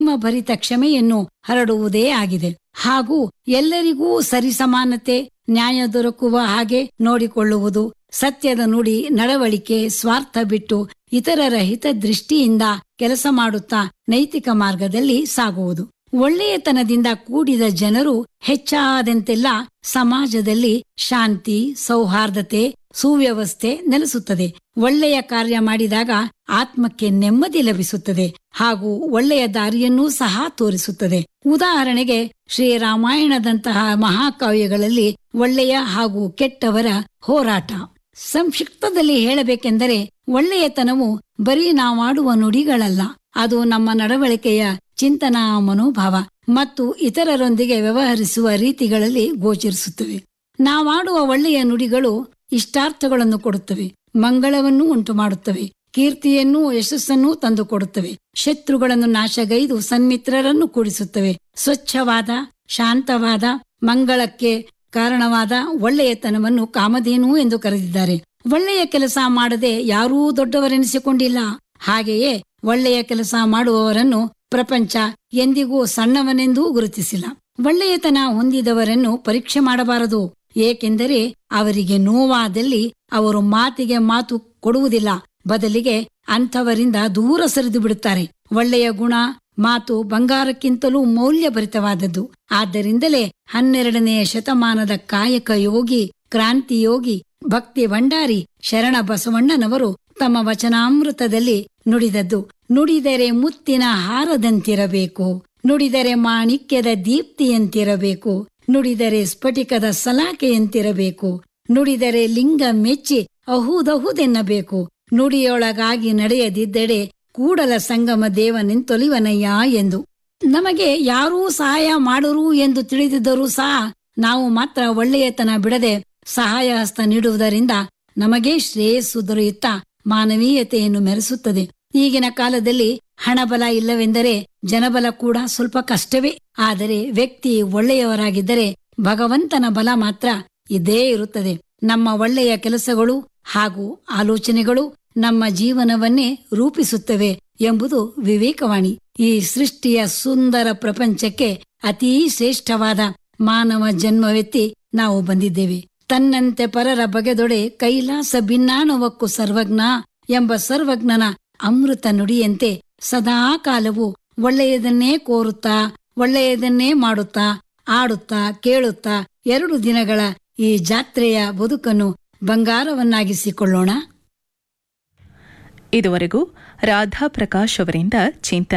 ಪ್ರೇಮಭರಿತ ಕ್ಷಮೆಯನ್ನು ಹರಡುವುದೇ ಆಗಿದೆ ಹಾಗೂ ಎಲ್ಲರಿಗೂ ಸರಿಸಮಾನತೆ ನ್ಯಾಯ ದೊರಕುವ ಹಾಗೆ ನೋಡಿಕೊಳ್ಳುವುದು ಸತ್ಯದ ನುಡಿ ನಡವಳಿಕೆ ಸ್ವಾರ್ಥ ಬಿಟ್ಟು ಇತರರ ಹಿತದೃಷ್ಟಿಯಿಂದ ಕೆಲಸ ಮಾಡುತ್ತಾ ನೈತಿಕ ಮಾರ್ಗದಲ್ಲಿ ಸಾಗುವುದು ಒಳ್ಳೆಯತನದಿಂದ ಕೂಡಿದ ಜನರು ಹೆಚ್ಚಾದಂತೆಲ್ಲ ಸಮಾಜದಲ್ಲಿ ಶಾಂತಿ ಸೌಹಾರ್ದತೆ ಸುವ್ಯವಸ್ಥೆ ನೆಲೆಸುತ್ತದೆ ಒಳ್ಳೆಯ ಕಾರ್ಯ ಮಾಡಿದಾಗ ಆತ್ಮಕ್ಕೆ ನೆಮ್ಮದಿ ಲಭಿಸುತ್ತದೆ ಹಾಗೂ ಒಳ್ಳೆಯ ದಾರಿಯನ್ನೂ ಸಹ ತೋರಿಸುತ್ತದೆ ಉದಾಹರಣೆಗೆ ಶ್ರೀರಾಮಾಯಣದಂತಹ ಮಹಾಕಾವ್ಯಗಳಲ್ಲಿ ಒಳ್ಳೆಯ ಹಾಗೂ ಕೆಟ್ಟವರ ಹೋರಾಟ ಸಂಕ್ಷಿಪ್ತದಲ್ಲಿ ಹೇಳಬೇಕೆಂದರೆ ಒಳ್ಳೆಯತನವು ಬರೀ ನಾವಾಡುವ ನುಡಿಗಳಲ್ಲ ಅದು ನಮ್ಮ ನಡವಳಿಕೆಯ ಚಿಂತನಾ ಮನೋಭಾವ ಮತ್ತು ಇತರರೊಂದಿಗೆ ವ್ಯವಹರಿಸುವ ರೀತಿಗಳಲ್ಲಿ ಗೋಚರಿಸುತ್ತವೆ ನಾವಾಡುವ ಒಳ್ಳೆಯ ನುಡಿಗಳು ಇಷ್ಟಾರ್ಥಗಳನ್ನು ಕೊಡುತ್ತವೆ ಮಂಗಳವನ್ನು ಉಂಟು ಮಾಡುತ್ತವೆ ಕೀರ್ತಿಯನ್ನೂ ಯಶಸ್ಸನ್ನೂ ತಂದುಕೊಡುತ್ತವೆ ಶತ್ರುಗಳನ್ನು ನಾಶಗೈದು ಸನ್ಮಿತ್ರರನ್ನು ಕೂಡಿಸುತ್ತವೆ ಸ್ವಚ್ಛವಾದ ಶಾಂತವಾದ ಮಂಗಳಕ್ಕೆ ಕಾರಣವಾದ ಒಳ್ಳೆಯತನವನ್ನು ಕಾಮಧೇನು ಎಂದು ಕರೆದಿದ್ದಾರೆ ಒಳ್ಳೆಯ ಕೆಲಸ ಮಾಡದೆ ಯಾರೂ ದೊಡ್ಡವರೆನಿಸಿಕೊಂಡಿಲ್ಲ ಹಾಗೆಯೇ ಒಳ್ಳೆಯ ಕೆಲಸ ಮಾಡುವವರನ್ನು ಪ್ರಪಂಚ ಎಂದಿಗೂ ಸಣ್ಣವನೆಂದೂ ಗುರುತಿಸಿಲ್ಲ ಒಳ್ಳೆಯತನ ಹೊಂದಿದವರನ್ನು ಪರೀಕ್ಷೆ ಮಾಡಬಾರದು ಏಕೆಂದರೆ ಅವರಿಗೆ ನೋವಾದಲ್ಲಿ ಅವರು ಮಾತಿಗೆ ಮಾತು ಕೊಡುವುದಿಲ್ಲ ಬದಲಿಗೆ ಅಂಥವರಿಂದ ದೂರ ಸರಿದು ಬಿಡುತ್ತಾರೆ ಒಳ್ಳೆಯ ಗುಣ ಮಾತು ಬಂಗಾರಕ್ಕಿಂತಲೂ ಮೌಲ್ಯಭರಿತವಾದದ್ದು ಆದ್ದರಿಂದಲೇ ಹನ್ನೆರಡನೆಯ ಶತಮಾನದ ಕಾಯಕ ಯೋಗಿ ಕ್ರಾಂತಿ ಯೋಗಿ ಭಕ್ತಿ ಭಂಡಾರಿ ಶರಣ ಬಸವಣ್ಣನವರು ತಮ್ಮ ವಚನಾಮೃತದಲ್ಲಿ ನುಡಿದದ್ದು ನುಡಿದರೆ ಮುತ್ತಿನ ಹಾರದಂತಿರಬೇಕು ನುಡಿದರೆ ಮಾಣಿಕ್ಯದ ದೀಪ್ತಿಯಂತಿರಬೇಕು ನುಡಿದರೆ ಸ್ಫಟಿಕದ ಸಲಾಕೆಯಂತಿರಬೇಕು ನುಡಿದರೆ ಲಿಂಗ ಮೆಚ್ಚಿ ಅಹುದಹುದೆನ್ನಬೇಕು ನುಡಿಯೊಳಗಾಗಿ ನಡೆಯದಿದ್ದೆಡೆ ಕೂಡಲ ಸಂಗಮ ದೇವನೆಂತೊಲಿವನಯ್ಯ ಎಂದು ನಮಗೆ ಯಾರೂ ಸಹಾಯ ಮಾಡರು ಎಂದು ತಿಳಿದಿದ್ದರೂ ಸಹ ನಾವು ಮಾತ್ರ ಒಳ್ಳೆಯತನ ಬಿಡದೆ ಸಹಾಯ ಹಸ್ತ ನೀಡುವುದರಿಂದ ನಮಗೇ ಶ್ರೇಯಸ್ಸು ದೊರೆಯುತ್ತಾ ಮಾನವೀಯತೆಯನ್ನು ಮೆರೆಸುತ್ತದೆ ಈಗಿನ ಕಾಲದಲ್ಲಿ ಹಣಬಲ ಇಲ್ಲವೆಂದರೆ ಜನಬಲ ಕೂಡ ಸ್ವಲ್ಪ ಕಷ್ಟವೇ ಆದರೆ ವ್ಯಕ್ತಿ ಒಳ್ಳೆಯವರಾಗಿದ್ದರೆ ಭಗವಂತನ ಬಲ ಮಾತ್ರ ಇದ್ದೇ ಇರುತ್ತದೆ ನಮ್ಮ ಒಳ್ಳೆಯ ಕೆಲಸಗಳು ಹಾಗೂ ಆಲೋಚನೆಗಳು ನಮ್ಮ ಜೀವನವನ್ನೇ ರೂಪಿಸುತ್ತವೆ ಎಂಬುದು ವಿವೇಕವಾಣಿ ಈ ಸೃಷ್ಟಿಯ ಸುಂದರ ಪ್ರಪಂಚಕ್ಕೆ ಅತೀ ಶ್ರೇಷ್ಠವಾದ ಮಾನವ ಜನ್ಮವೆತ್ತಿ ನಾವು ಬಂದಿದ್ದೇವೆ ತನ್ನಂತೆ ಪರರ ಬಗೆದೊಡೆ ಕೈಲಾಸ ಭಿನ್ನಾಣವಕ್ಕೂ ಸರ್ವಜ್ಞ ಎಂಬ ಸರ್ವಜ್ಞನ ಅಮೃತ ನುಡಿಯಂತೆ ಸದಾ ಕಾಲವು ಒಳ್ಳೆಯದನ್ನೇ ಕೋರುತ್ತಾ ಒಳ್ಳೆಯದನ್ನೇ ಮಾಡುತ್ತಾ ಆಡುತ್ತಾ ಕೇಳುತ್ತಾ ಎರಡು ದಿನಗಳ ಈ ಜಾತ್ರೆಯ ಬದುಕನ್ನು ಬಂಗಾರವನ್ನಾಗಿಸಿಕೊಳ್ಳೋಣ ಇದುವರೆಗೂ ರಾಧಾ ಪ್ರಕಾಶ್ ಅವರಿಂದ ಚಿಂತನೆ